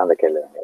அந்த கேள்வி தாங்க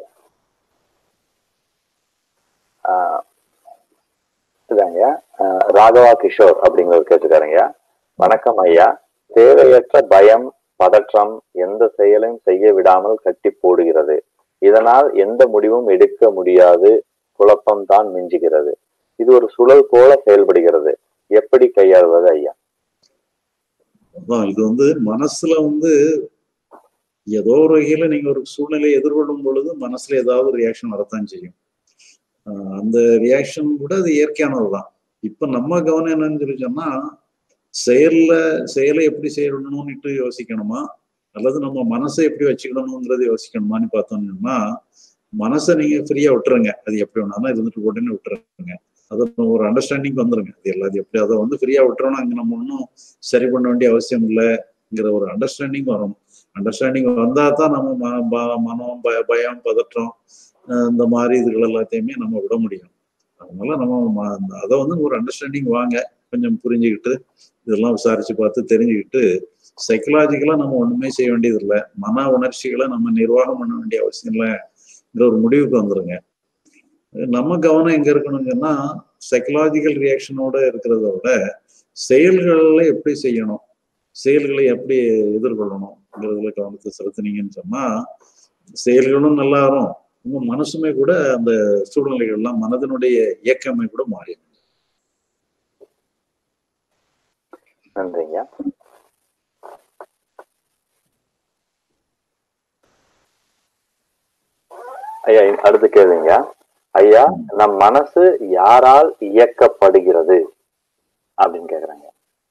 ஆஹ் இதாங்க ஆஹ் ராகவா கிஷோர் அப்படிங்கிறவர் கேட்டுக்காருங்க வணக்கம் ஐயா தேவையற்ற பயம் பதற்றம் எந்த செயலையும் செய்ய விடாமல் கட்டி போடுகிறது இதனால் எந்த முடிவும் எடுக்க முடியாது குழப்பம் தான் மிஞ்சுகிறது இது ஒரு சுழல் போல செயல்படுகிறது எப்படி கையாள்வது ஐயா அதான் இது வந்து மனசுல வந்து ஏதோ ஒரு வகையில நீங்க ஒரு சூழ்நிலையை எதிர்கொள்ளும் பொழுது மனசுல ஏதாவது ஒரு ரியாக்ஷன் வரத்தான் செய்யும் ஆஹ் அந்த ரியாக்ஷன் கூட அது இயற்கையானதுதான் இப்ப நம்ம கவனம் என்னன்னு சொல்லி சொன்னா செயல்ல செயலை எப்படி செய்யணும்னுட்டு யோசிக்கணுமா அல்லது நம்ம மனசை எப்படி வச்சுக்கணுங்கிறத யோசிக்கணுமான்னு பார்த்தோம்னா மனசை நீங்க ஃப்ரீயா விட்டுருங்க அது எப்படி வேணாலும் இருந்துட்டு உடனே விட்டுருங்க அது ஒரு அண்டர்ஸ்டாண்டிங் வந்துருங்க அது எல்லாத்தையும் எப்படி அதை வந்து ஃப்ரீயா விட்டுறோம்னா அங்க நம்ம ஒன்றும் சரி பண்ண வேண்டிய அவசியம் இல்லைங்கிற ஒரு அண்டர்ஸ்டாண்டிங் வரும் அண்டர்ஸ்டாண்டிங் வந்தா தான் நம்ம ம- ப- மனம் பய பயம் பதற்றம் அஹ் இந்த மாதிரி இதுகள் எல்லாத்தையுமே நம்ம விட முடியும் அதனால நம்ம ம- அந்த- அதை வந்து ஒரு அண்டர்ஸ்டாண்டிங் வாங்க கொஞ்சம் புரிஞ்சுக்கிட்டு இதெல்லாம் விசாரிச்சு பார்த்து தெரிஞ்சுக்கிட்டு சைக்கலாஜிக்கலா நம்ம ஒண்ணுமே செய்ய வேண்டியது இல்லை மன உணர்ச்சிகளை நம்ம நிர்வாகம் பண்ண வேண்டிய அவசியம் இல்லைங்கிற ஒரு முடிவுக்கு வந்துருங்க நம்ம கவனம் எங்க இருக்கணும்னு சொன்னா சைக்கலாஜிக்கல் ரியாக்ஷனோட இருக்கிறத விட செயல்களை எப்படி செய்யணும் செயல்களை எப்படி எதிர்கொள்ளணுங்கிறதுல கவனத்தை செலுத்துனீங்கன்னு சொன்னா செயல்களும் நல்லா வரும் உங்க மனசுமே கூட அந்த சூழ்நிலைகள்லாம் மனதினுடைய இயக்கமே கூட மாறிடும் நன்றிங்க ஐயா அடுத்த கேள்விங்க ஐயா நம் மனசு யாரால் இயக்கப்படுகிறது அப்படின்னு கேக்குறாங்க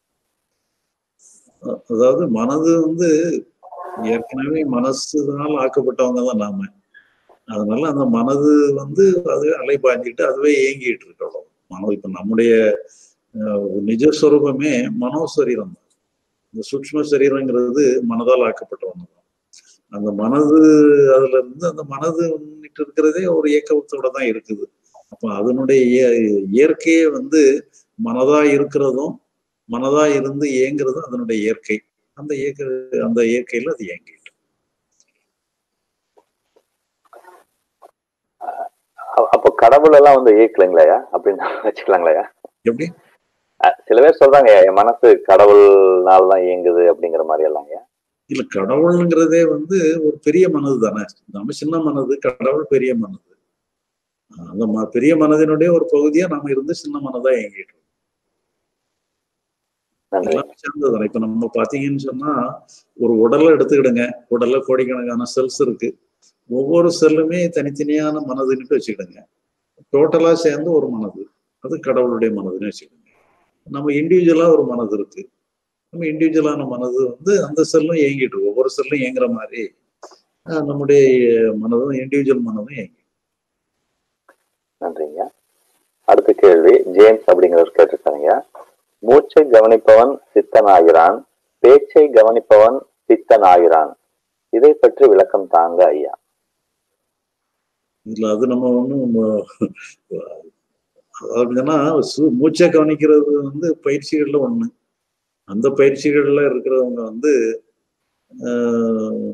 அ- அதாவது மனது வந்து ஏற்கனவே மனசுனால ஆக்கப்பட்டவங்க தான் நாம அதனால அந்த மனது வந்து அது அலைபாஞ்சிட்டு அதுவே இயங்கிட்டு இருக்கணும் மனம் இப்ப நம்முடைய அஹ், நிஜ சொரூபமே மனோசரீரம் தான் இந்த சூக்ஷ்ம சரீரங்கிறது மனதால் ஆக்கப்பட்டவங்க தான் அந்த மனது அதுல இருந்து அந்த மனது வந்துட்டு இருக்கிறதே ஒரு இயக்கத்தோட தான் இருக்குது அப்ப அதனுடைய இய- இயற்கையே வந்து மனதா இருக்கிறதும் மனதா இருந்து இயங்குறதும் அதனுடைய இயற்கை அந்த இயக்க அந்த இயற்கையில அது இயங்கிட்டு அ- அப்போ கடவுள் எல்லாம் வந்து இயக்கலைங்களையா அப்படின்னு வச்சுக்கலாங்களையா எப்படி சில பேர் சொல்றாங்க என் மனசு கடவுள்னால தான் இயங்குது அப்படிங்கிற மாதிரி எல்லாங்க இல்ல கடவுளுங்கிறதே வந்து ஒரு பெரிய மனது தானே நம்ம சின்ன மனது கடவுள் பெரிய மனது அந்த ம- பெரிய மனதினுடைய ஒரு பகுதியா நாம இருந்து சின்ன மனதா இயங்கிட்டு இருக்கோம். நன்றி எல்லாம் சேர்ந்ததுதானே இப்ப நம்ம பாத்தீங்கன்னு சொன்னா ஒரு உடலை எடுத்துக்கிடுங்க உடல்ல கோடிக்கணக்கான செல்ஸ் இருக்கு ஒவ்வொரு செல்லுமே தனித்தனியான மனதுன்னுட்டு வச்சுக்கிடுங்க டோட்டலா சேர்ந்து ஒரு மனது அது கடவுளுடைய மனதுன்னு வச்சுக்கிடுங்க நம்ம இண்டிவிஜுவலா ஒரு மனது இருக்கு நம்ம இண்டிவிஜுவலான மனது வந்து அந்த செல்லும் இயங்கிட்டு இருக்கு ஒவ்வொரு செல்லும் இயங்குற மாதிரி அஹ், நம்முடைய மனதும் இண்டிவிஜுவல் மனதும் இயங்கி நன்றிங்க அடுத்த கேள்வி ஜேம்ஸ் அப்படிங்கிறவர் கேட்டிருக்காங்க மூச்சை கவனிப்பவன் சித்தனாகிறான் பேச்சை கவனிப்பவன் பித்தனாகிறான் இதை பற்றி விளக்கம் தாங்க ஐயா இதுல அது நம்ம ஒன்றும் அப்படின்னா சு- மூச்சை கவனிக்கிறது வந்து பயிற்சிகள்ல ஒண்ணு அந்த பயிற்சிகள்ல இருக்கிறவங்க வந்து ஆஹ்,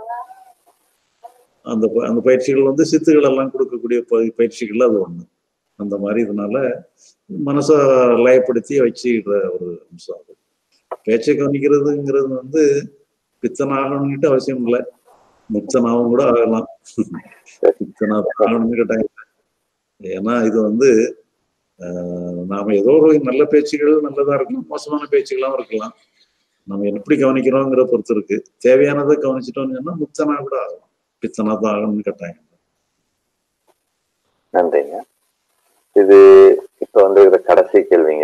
அந்த ப- அந்த பயிற்சிகள் வந்து சித்துகள் எல்லாம் கொடுக்கக்கூடிய ப- பயிற்சிகள்ல அது ஒண்ணு அந்த மாதிரி இதனால மனசை லயப்படுத்தி வச்சுக்கிற ஒரு அம்சம் அது பேச்சை கவனிக்கிறதுங்கிறது வந்து பித்தனாகணும்னுட்டு அவசியம் இல்லை முத்தனாகவும் கூட ஆகலாம் பித்தனா ஆகணும்னு கட்டாயம் இல்லை. ஏன்னா இது வந்து ஆஹ், நாம ஏதோ ஒரு நல்ல பேச்சுகள் நல்லதா இருக்கலாம் மோசமான பேச்சுகளாகவும் இருக்கலாம் நம்ம எப்படி கவனிக்கிறோங்கிற பொறுத்து இருக்கு தேவையானதை கவனிச்சிட்டோம்னு சொன்னா முத்தனா கூட ஆகலாம் பித்தனா தான் ஆகணும்னு கட்டாயம் இல்லை. நன்றிங்க இது இப்ப வந்து இருக்கிற கடைசி கேள்விங்க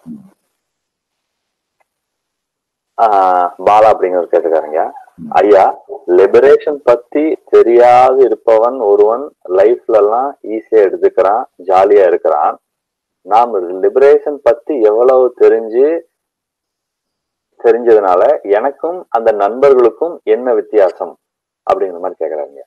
ஆஹ் பாலா அப்படிங்கிறவர் கேட்டுக்காருங்க ஐயா லிபரேஷன் பத்தி தெரியாது இருப்பவன் ஒருவன் லைஃப்ல எல்லாம் ஈஸியா எடுத்துக்கிறான் ஜாலியா இருக்கிறான் நாம் லிபரேஷன் பத்தி எவ்வளவு தெரிஞ்சு தெரிஞ்சதுனால எனக்கும் அந்த நண்பர்களுக்கும் என்ன வித்தியாசம் அப்படிங்கிற மாதிரி கேக்குறாங்க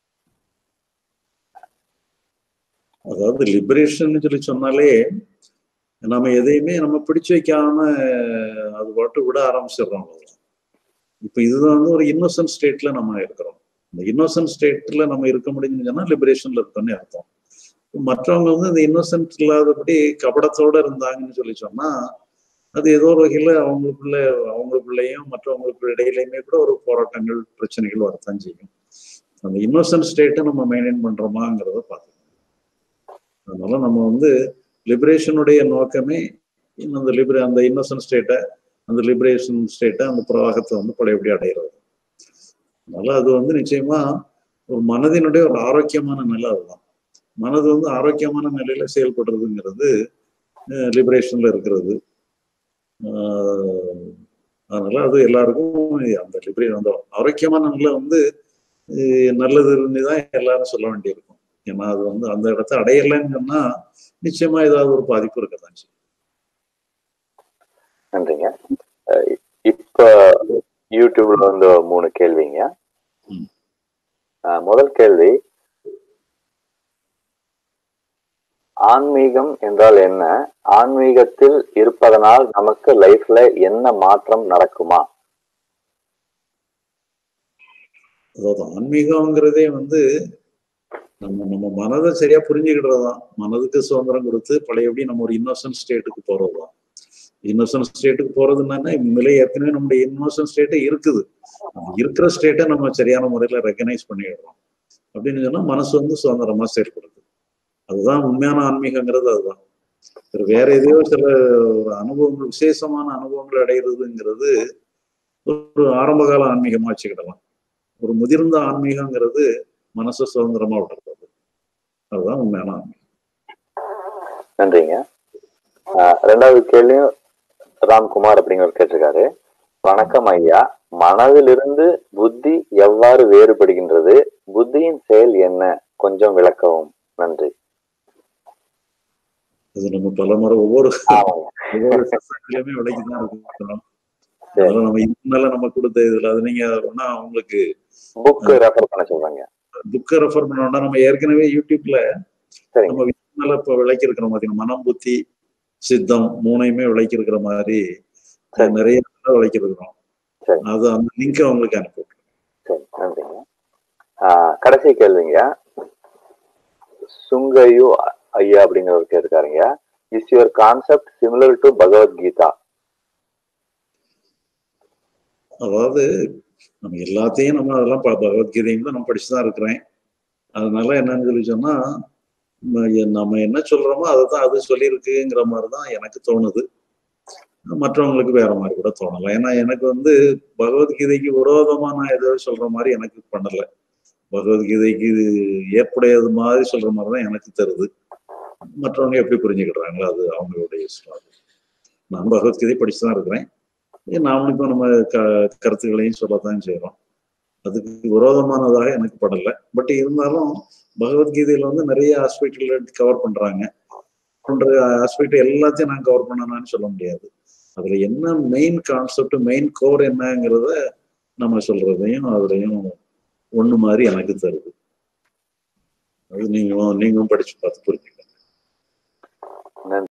அதாவது லிபரேஷன் சொல்லி சொன்னாலே நம்ம எதையுமே நம்ம பிடிச்சு வைக்காம அது பாட்டு விட ஆரம்பிச்சிடுறோம் அவ்வளவுதான். இப்ப இதுதான் வந்து ஒரு இன்னோசன்ட் ஸ்டேட்ல நம்ம இருக்கிறோம் இந்த இன்னோசன்ட் ஸ்டேட்ல நம்ம இருக்க முடியும்னு சொன்னா லிபரேஷன்ல இருக்கோம்னு அர்த்தம் மற்றவங்க வந்து இந்த இன்னோசன்ட் இல்லாதபடி கபடத்தோட இருந்தாங்கன்னு சொல்லி சொன்னா அது ஏதோ ஒரு வகையில அவங்களுக்குள்ள அவங்களுக்குள்ளேயும் மற்றவங்களுக்கு இடையிலையுமே கூட ஒரு போராட்டங்கள் பிரச்சனைகள் வரத்தான் செய்யும் அந்த இன்னோசன்ட் ஸ்டேட்டை நம்ம மெயின்டைன் பண்றோமாங்கிறத பார்க்கணும் அதனால நம்ம வந்து லிபரேஷனுடைய நோக்கமே அந்த லிபரே அந்த இன்னோசன்ட் ஸ்டேட்டை அந்த லிபரேஷன் ஸ்டேட்டை அந்த பிரவாகத்தை வந்து பழையபடி அடைகிறது அதனால அது வந்து நிச்சயமா ஒரு மனதினுடைய ஒரு ஆரோக்கியமான நிலை அதுதான் மனது வந்து ஆரோக்கியமான நிலையில செயல்படுறதுங்கிறது லிபரேஷன்ல இருக்கிறது ஆஹ் அதனால அது எல்லாருக்கும் அந்த லிபரே அந்த ஆரோக்கியமான நிலை வந்து நல்லதுன்னு தான் எல்லாரும் சொல்ல வேண்டியிருக்கும் ஏன்னா அது வந்து அந்த இடத்த அடையலைன்னு சொன்னா நிச்சயமா ஏதாவது ஒரு பாதிப்பு இருக்கதான் செய்யும் நன்றிங்க இப்ப யூடியூப்ல வந்து மூணு கேள்விங்க முதல் கேள்வி ஆன்மீகம் என்றால் என்ன ஆன்மீகத்தில் இருப்பதனால் நமக்கு லைஃப்ல என்ன மாற்றம் நடக்குமா அதாவது ஆன்மீகம்ங்கிறதே வந்து நம்ம நம்ம மனதை சரியா புரிஞ்சுக்கிட்டது தான் மனதுக்கு சுதந்திரம் கொடுத்து பழையபடி நம்ம ஒரு இன்னோசன்ட் ஸ்டேட்டுக்கு போறது தான் இன்னோசன்ட் ஸ்டேட்டுக்கு போறது என்னன்னா நிலை ஏற்கனவே நம்முடைய இன்னோசன்ட் ஸ்டேட்டே இருக்குது இருக்கிற ஸ்டேட்டை நம்ம சரியான முறையில ரெக்கனைஸ் பண்ணிடுறோம் அப்படின்னு சொன்னா மனசு வந்து சுதந்திரமா செயல்படுது அதுதான் உண்மையான ஆன்மீகங்கிறது அதுதான் வேற எதையோ சில அனுபவங்கள் விசேஷமான அனுபவங்கள் அடைகிறதுங்கிறது ஒரு ஆரம்பகால ஆன்மீகமா வச்சுக்கிடலாம் ஒரு முதிர்ந்த ஆன்மீகங்கிறது மனசு சுதந்திரமா விடுறது அதுதான் உண்மையான ஆன்மீகம் நன்றிங்க ரெண்டாவது கேள்வியும் ராம்குமார் அப்படிங்கிறவர் கேட்டிருக்காரு வணக்கம் ஐயா மனதிலிருந்து புத்தி எவ்வாறு வேறுபடுகின்றது புத்தியின் செயல் என்ன கொஞ்சம் விளக்கவும் நன்றி அது நம்ம பல முறை ஒவ்வொரு ஒவ்வொரு சசங்களையுமே விலைக்குதான் இருக்கணும் அதனால நம்ம இதனால நம்ம கொடுத்த இதுல அது நீங்க ஒன்னா உங்களுக்கு புக் ரெஃபர் பண்ண சொல்றாங்க புக்கை ரெஃபர் பண்ணோம்னா நம்ம ஏற்கனவே யூடியூப்ல நம்ம மேல இப்ப விளக்கி இருக்கிற மாதிரி மனம் புத்தி சித்தம் மூணையுமே விளக்கி இருக்கிற மாதிரி நிறைய விளக்கி இருக்கிறோம் அது அந்த லிங்க் அவங்களுக்கு அனுப்பி சரி நன்றிங்க கடைசி கேள்விங்க சுங்கையு ஐயா அப்படிங்கிறவர் கேட்டிருக்காருங்க is your concept similar to Bhagavad Gita அதாவது நம்ம எல்லாத்தையும் நம்ம அதெல்லாம் பகவத்கீதையும் தான் நம்ம படிச்சுதான் இருக்கிறேன் அதனால என்னன்னு சொல்லி சொன்னா நம்ம என்ன சொல்றோமோ அதை தான் அது சொல்லியிருக்குங்கிற மாதிரி தான் எனக்கு தோணுது மற்றவங்களுக்கு வேற மாதிரி கூட தோணலாம் ஏன்னா எனக்கு வந்து பகவத்கீதைக்கு விரோதமா நான் ஏதோ சொல்ற மாதிரி எனக்கு பண்ணல பகவத்கீதைக்கு இது ஏற்புடையது மாதிரி சொல்ற மாதிரி தான் எனக்கு தருது மற்றவங்க எப்படி புரிஞ்சுக்கிடுறாங்களோ அது அவங்களுடைய இஷ்டம் நான் பகவத்கீதை படிச்சு தான் இருக்கிறேன் நாமளுக்கும் நம்ம க கருத்துக்களையும் சொல்லத்தான் செய்யறோம் அதுக்கு விரோதமானதாக எனக்கு படல பட் இருந்தாலும் பகவத்கீதையில வந்து நிறைய ஹாஸ்பிட்டல் கவர் பண்றாங்க பண்ற ஹாஸ்பிட்டல் எல்லாத்தையும் நான் கவர் பண்ணணும்னு சொல்ல முடியாது அதுல என்ன மெயின் கான்செப்ட் மெயின் கோர் என்னங்கிறத நம்ம சொல்றதையும் அதுலயும் ஒண்ணு மாதிரி எனக்கு தருது அது நீங்க நீங்களும் படிச்சு பார்த்து புரிஞ்சுக்க